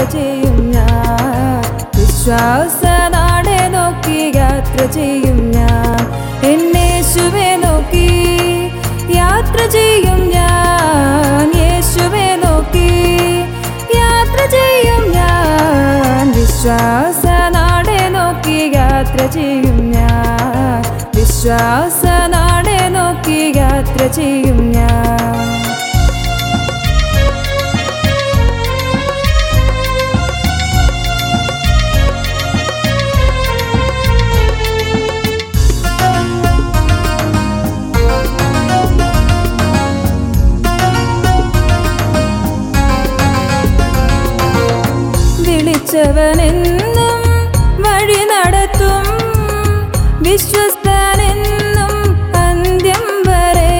ചെയ്യും ഞാൻ വിശ്വാസ നാടെ നോക്കി യാത്ര ചെയ്യും ഞാൻ എന്നേശുവെ നോക്കി യാത്ര ചെയ്യും ഞാൻ യേശുവെ നോക്കി യാത്ര ചെയ്യും ഞാൻ വിശ്വാസ നാടെ നോക്കി യാത്ര ചെയ്യും ഞാൻ വിശ്വാസ നാടെ നോക്കി യാത്ര ചെയ്യും ഞാൻ വിളിച്ചവനെന്നും വഴി നടത്തും വിശ്വസ്തനെന്നും അന്ത്യം വരെ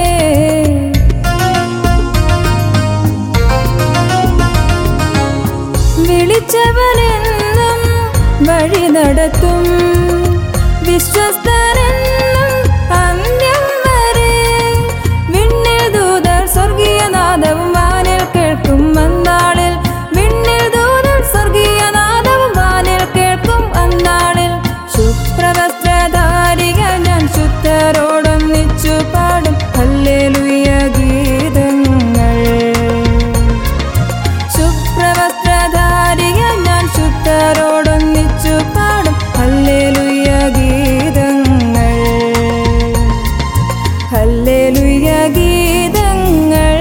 വിളിച്ചവനെന്നും വഴി നടത്തും വിശ്വസ്തനെന്നും അന്ത്യം വരെ വിണ്ണിൽ ദൂതർ സ്വർഗീയനാദവും വാനിൽ കേൾക്കും അന്നാളിൽ വിണ്ണിൽ ദൂതർ സ്വർഗീയനാദവും വാനിൽ കേൾക്കും അന്നാളിൽ ശുഭ്രവസ്ത്രധാരികൾ ഞാൻ ശുദ്ധരോടൊന്നിച്ചു പാടും ഹല്ലേലൂയ ഗീതങ്ങൾ ശുഭ്രവസ്ത്രധാരികൾ ഞാൻ ശുദ്ധരോടൊന്നിച്ചു പാടും ഹല്ലേലൂയ ഗീതങ്ങൾ ഹല്ലേലൂയ ഗീതങ്ങൾ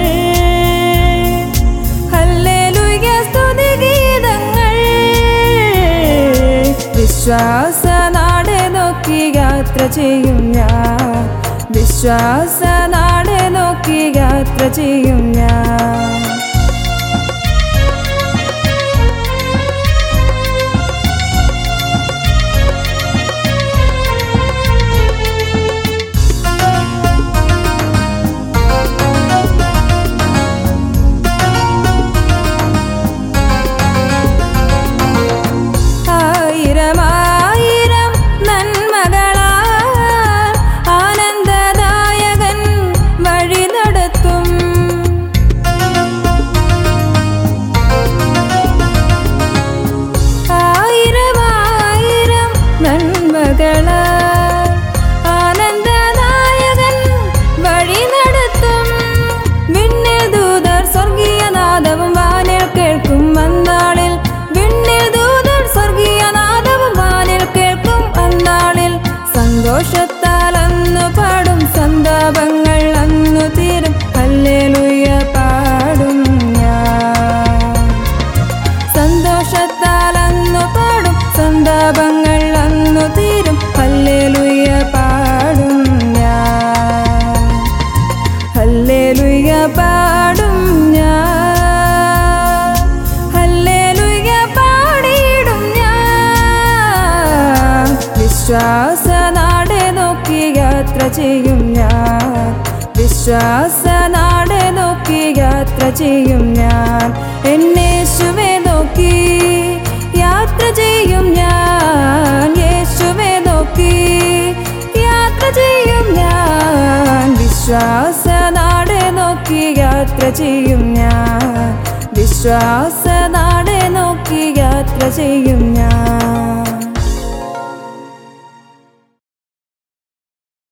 ഹല്ലേലൂയ സ്തുതി ഗീതങ്ങൾ വിശ്വാസ നാടെ നോക്കി യാത്ര ചെയ്യും ഞാൻ വിശ്വാസ നാടെ നോക്കി യാത്ര ചെയ്യും ഞാൻ ആയിരമായിരം നന്മകളാൽ ആനന്ദദായകൻ വഴി നടത്തും ആയിരമായിരം നന്മകളാൽ ആനന്ദദായകൻ വഴി നടത്തും വിണ്ണിൽ ദൂതർ സ്വർഗീയനാദവും വാനിൽ കേൾക്കും അന്നാളിൽ വിണ്ണിൽ ദൂതർ സ്വർഗീയനാദവും വാനിൽ കേൾക്കും അന്നാളിൽ സന്തോഷത്താൽ അന്നു പാടും സന്താപങ്ങൾ അന്നു തീരും ഹല്ലേലൂയ പാടും ഞാൻ സന്തോഷത്താൽ അന്നു പാടും സന്താപങ്ങൾ അന്നു തീരും ഹല്ലേലൂയ പാടും ഞാൻ ഹല്ലേലൂയ പാടും ഞാൻ ഹല്ലേലൂയ പാടിയിടും ഞാൻ വിശ്വാസ നാടെ നോക്കി യാത്ര ചെയ്യും ഞാൻ വിശ്വാസ നാടെ നോക്കി യാത്ര ചെയ്യും ഞാൻ എന്നേശുവെ നോക്കി യാത്ര ചെയ്യും ഞാൻ യേശുവെ നോക്കി യാത്ര ചെയ്യും ഞാൻ വിശ്വാസ നാടെ നോക്കി യാത്ര ചെയ്യും ഞാൻ വിശ്വാസ നാടെ നോക്കി യാത്ര ചെയ്യും ഞാൻ